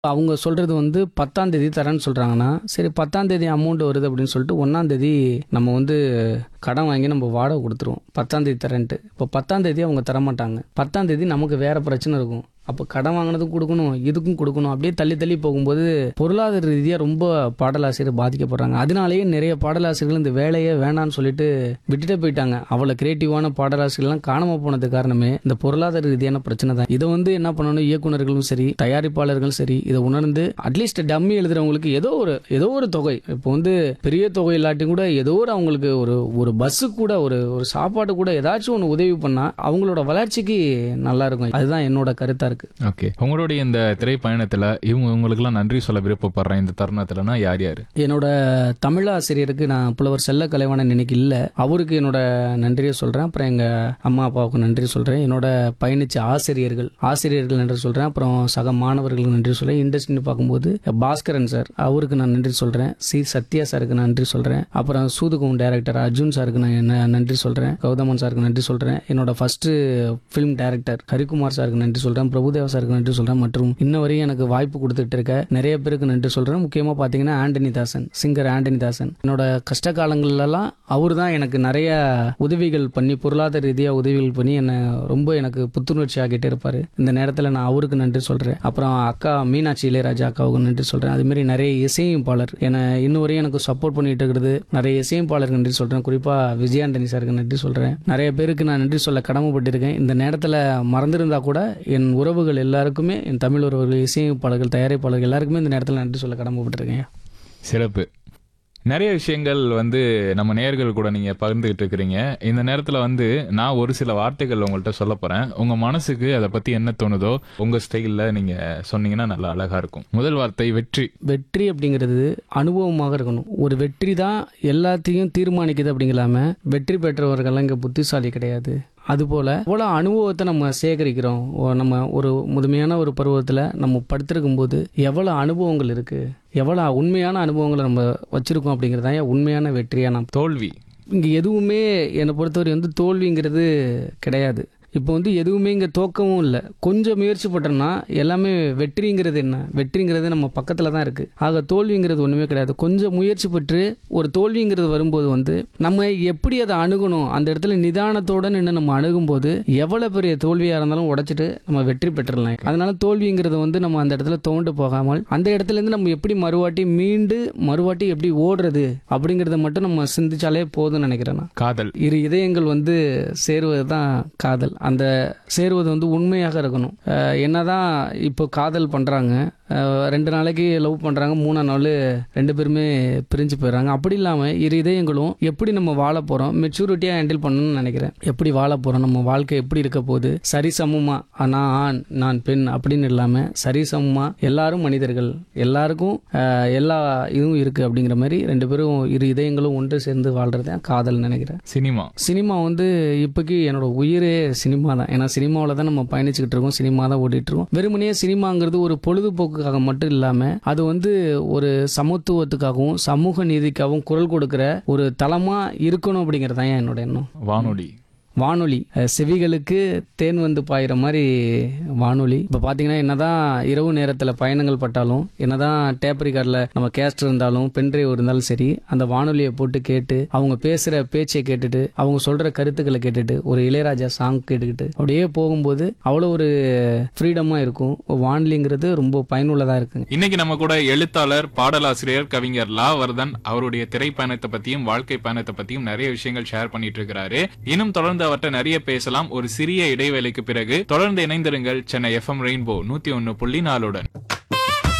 அவங்க சொல்கிறது வந்து பத்தாம் தேதி தரேன்னு சொல்கிறாங்கன்னா சரி பத்தாம் தேதி அமௌண்ட் வருது அப்படின்னு சொல்லிட்டு ஒன்றாம் தேதி நம்ம வந்து கடன் வாங்கி நம்ம வாடகை கொடுத்துருவோம் பத்தாம் தேதி தரேன்ட்டு இப்போ பத்தாம் தேதி அவங்க தரமாட்டாங்க பத்தாம் தேதி நமக்கு வேற பிரச்சனை இருக்கும் அப்போ கடன் வாங்கினதுக்கும் கொடுக்கணும் இதுக்கும் கொடுக்கணும் அப்படியே தள்ளி தள்ளி போகும்போது பொருளாதார ரீதியாக ரொம்ப பாடலாசிரியர் பாதிக்கப்படுறாங்க அதனாலேயே நிறைய பாடலாசிரியர்கள் இந்த வேலையை வேணான்னு சொல்லிட்டு விட்டுட்டு போயிட்டாங்க அவ்வளோ கிரியேட்டிவான பாடலாசிரியர்லாம் காணாமல் போனது காரணமே இந்த பொருளாதார ரீதியான பிரச்சனை தான் இதை வந்து என்ன பண்ணணும் இயக்குனர்களும் சரி தயாரிப்பாளர்களும் சரி இதை உணர்ந்து அட்லீஸ்ட் டம்மி எழுதுறவங்களுக்கு ஏதோ ஒரு ஏதோ ஒரு தொகை இப்போ வந்து பெரிய தொகை இல்லாட்டியும் கூட ஏதோ ஒரு அவங்களுக்கு ஒரு ஒரு பஸ்ஸு கூட ஒரு ஒரு சாப்பாடு கூட ஏதாச்சும் ஒன்று உதவி பண்ணா அவங்களோட வளர்ச்சிக்கு நல்லா இருக்கும் அதுதான் என்னோட கருத்தா இருக்கு ஓகே உங்களுடைய இந்த திரைப்பயணத்துல இவங்க உங்களுக்குலாம் நன்றி சொல்ல விருப்பப்படுறேன் இந்த தருணத்துலனா யார் யாரு என்னோட தமிழ் ஆசிரியருக்கு நான் புலவர் செல்ல கலைவாணன் இன்னைக்கு இல்லை அவருக்கு என்னோட நன்றியை சொல்கிறேன் அப்புறம் எங்கள் அம்மா அப்பாவுக்கு நன்றி சொல்கிறேன் என்னோட பயணிச்ச ஆசிரியர்கள் ஆசிரியர்கள் நன்றி சொல்கிறேன் அப்புறம் சக மாணவர்களுக்கு நன்றி சொல்கிறேன் இண்டஸ்ட்ரின்னு பார்க்கும்போது பாஸ்கரன் சார் அவருக்கு நான் நன்றி சொல்கிறேன் சி சத்யா சாருக்கு நன்றி சொல்கிறேன் அப்புறம் சூதுகும் டைரக்டர் அர்ஜுன் சாருக்கு நான் என்ன நன்றி சொல்கிறேன் கௌதமன் சாருக்கு நன்றி சொல்கிறேன் என்னோட ஃபர்ஸ்ட் ஃபிலிம் டைரக்டர் ஹரிகுமார் சாருக்கு நன்றி சொல்கிறேன் பிரபுதேவா சாருக்கு நன்றி சொல்கிறேன் மற்றும் இன்ன வரையும் எனக்கு வாய்ப்பு கொடுத்துட்டு இருக்க நிறைய பேருக்கு நன்றி சொல்கிறேன் முக்கியமாக பார்த்தீங்கன்னா ஆண்டனி தாசன் சிங்கர் ஆண்டனி தாசன் என்னோட கஷ்ட காலங்கள்லாம் அவர் தான் எனக்கு நிறைய உதவிகள் பண்ணி பொருளாதார ரீதியாக உதவிகள் பண்ணி என்னை ரொம்ப எனக்கு புத்துணர்ச்சி ஆகிட்டே இருப்பார் இந்த நேரத்தில் நான் அவருக்கு நன்றி சொல்கிறேன் அப்புறம் அக்கா மீனாட்சி இளையராஜா அக்காவுக்கு நன்றி சொல்கிறேன் அதுமாரி நிறைய இசையமைப்பாளர் என்னை இன்னும் வரையும் எனக்கு சப்போர்ட் பண்ணிட்டு இருக்கிறது நிறைய இசையமைப்பாளருக்கு நன்றி சொல்கிறேன் குறிப்பாக விஜயாண்டனி சாருக்கு நன்றி சொல்கிறேன் நிறைய பேருக்கு நான் நன்றி சொல்ல கடமைப்பட்டிருக்கேன் இந்த நேரத்தில் மறந்திருந்தா கூட என் உறவுகள் எல்லாருக்குமே என் தமிழ் உறவுகள் இசையமைப்பாளர்கள் தயாரிப்பாளர்கள் எல்லாருக்குமே இந்த நேரத்தில் நன்றி சொல்ல கடமைப்பட்டிருக்கேன் சிறப்பு நிறைய விஷயங்கள் வந்து நம்ம நேயர்கள் கூட நீங்க பகிர்ந்துகிட்டு இருக்கிறீங்க இந்த நேரத்துல வந்து நான் ஒரு சில வார்த்தைகள் உங்கள்கிட்ட சொல்ல போறேன் உங்க மனசுக்கு அதை பத்தி என்ன தோணுதோ உங்க ஸ்டைல்ல நீங்க சொன்னீங்கன்னா நல்லா அழகா இருக்கும் முதல் வார்த்தை வெற்றி வெற்றி அப்படிங்கிறது அனுபவமாக இருக்கணும் ஒரு வெற்றி தான் எல்லாத்தையும் தீர்மானிக்குது அப்படிங்கலாம வெற்றி பெற்றவர்கள்லாம் இங்கே புத்திசாலி கிடையாது அதுபோல் எவ்வளோ அனுபவத்தை நம்ம சேகரிக்கிறோம் ஓ, நம்ம ஒரு முதுமையான ஒரு பருவத்தில் நம்ம படுத்திருக்கும் போது எவ்வளோ அனுபவங்கள் இருக்குது எவ்வளோ உண்மையான அனுபவங்களை நம்ம வச்சுருக்கோம் அப்படிங்கிறது தான் உண்மையான வெற்றியாக நான் தோல்வி இங்கே எதுவுமே என்னை பொறுத்தவரை வந்து தோல்விங்கிறது கிடையாது இப்போ வந்து எதுவுமே இங்கே தோக்கவும் இல்லை கொஞ்சம் முயற்சி பட்டோம்னா எல்லாமே வெற்றிங்கிறது என்ன வெற்றிங்கிறது நம்ம பக்கத்தில் தான் இருக்குது ஆக தோல்விங்கிறது ஒன்றுமே கிடையாது கொஞ்சம் முயற்சி பெற்று ஒரு தோல்விங்கிறது வரும்போது வந்து நம்ம எப்படி அதை அணுகணும் அந்த இடத்துல நிதானத்தோட நின்று நம்ம அணுகும்போது எவ்வளோ பெரிய தோல்வியாக இருந்தாலும் உடைச்சிட்டு நம்ம வெற்றி பெற்றுடலாம் அதனால தோல்விங்கிறது வந்து நம்ம அந்த இடத்துல தோண்டு போகாமல் அந்த இடத்துலேருந்து நம்ம எப்படி மறுவாட்டி மீண்டு மறுவாட்டி எப்படி ஓடுறது அப்படிங்கிறத மட்டும் நம்ம சிந்திச்சாலே போதும்னு நினைக்கிறேன் நான் காதல் இரு இதயங்கள் வந்து சேருவது தான் காதல் அந்த சேருவது வந்து உண்மையாக இருக்கணும் அஹ் என்னதான் இப்போ காதல் பண்ணுறாங்க ரெண்டு நாளைக்கு லவ் பண்ணுறாங்க மூணாம் நாள் ரெண்டு பேருமே பிரிஞ்சு போயிடுறாங்க அப்படி இல்லாமல் இரு இதயங்களும் எப்படி நம்ம வாழ போகிறோம் மெச்சூரிட்டியாக ஹேண்டில் பண்ணணும்னு நினைக்கிறேன் எப்படி வாழ போகிறோம் நம்ம வாழ்க்கை எப்படி இருக்க போகுது சரிசமமாக நான் ஆண் நான் பெண் அப்படின்னு இல்லாமல் சரிசமமாக எல்லாரும் மனிதர்கள் எல்லாருக்கும் அஹ், எல்லா இதுவும் இருக்குது அப்படிங்கிற மாதிரி ரெண்டு பேரும் இரு இதயங்களும் ஒன்று சேர்ந்து வாழ்றது தான் காதல் நினைக்கிறேன் சினிமா சினிமா வந்து இப்போக்கி என்னோட உயிரே சினிமா தான் ஏன்னா சினிமாவில் தான் நம்ம பயணிச்சுக்கிட்டு இருக்கோம் சினிமா தான் ஓடிட்டு இருக்கோம் வெறுமனே சினிமாங்கிறது ஒரு பொழுதுபோக்குக்காக மட்டும் இல்லாமல் அது வந்து ஒரு சமத்துவத்துக்காகவும் சமூக நீதிக்காகவும் குரல் கொடுக்கிற ஒரு தளமாக இருக்கணும் அப்படிங்கிறது தான் என்னோட எண்ணம் வானொலி வானொலி அஹ், செவிகளுக்கு தேன் வந்து பாயிற மாதிரி வானொலி இப்போ பார்த்தீங்கன்னா என்னதான் இரவு நேரத்தில் பயணங்கள் பட்டாலும் என்னதான் டேப் ரெக்கார்டில் நம்ம கேஸ்ட் இருந்தாலும் பென்ட்ரைவ் இருந்தாலும் சரி அந்த வானொலியை போட்டு கேட்டு அவங்க பேசுகிற பேச்சை கேட்டுட்டு அவங்க சொல்கிற கருத்துக்களை கேட்டுட்டு ஒரு இளையராஜா சாங் கேட்டுக்கிட்டு அப்படியே போகும்போது அவ்வளோ ஒரு ஃப்ரீடமாக இருக்கும் வானொலிங்கிறது ரொம்ப பயனுள்ளதாக இருக்குங்க இன்னைக்கு நம்ம கூட எழுத்தாளர் பாடலாசிரியர் கவிஞர் லா வர்தன் அவருடைய திரைப்பயணத்தை பத்தியும் வாழ்க்கை பயணத்தை பத்தியும் நிறைய விஷயங்கள் ஷேர் பண்ணிட்டு இருக்கிறாரு இன்னும் தொடர்ந்து அவர்கிட்ட நிறைய பேசலாம் ஒரு சிறிய இடைவேளைக்கு பிறகு தொடர்ந்து இணைந்திருங்கள் சென்னை எஃப்எம் ரெயின்போ நூத்தி ஒன்னு புள்ளி நாலுடன்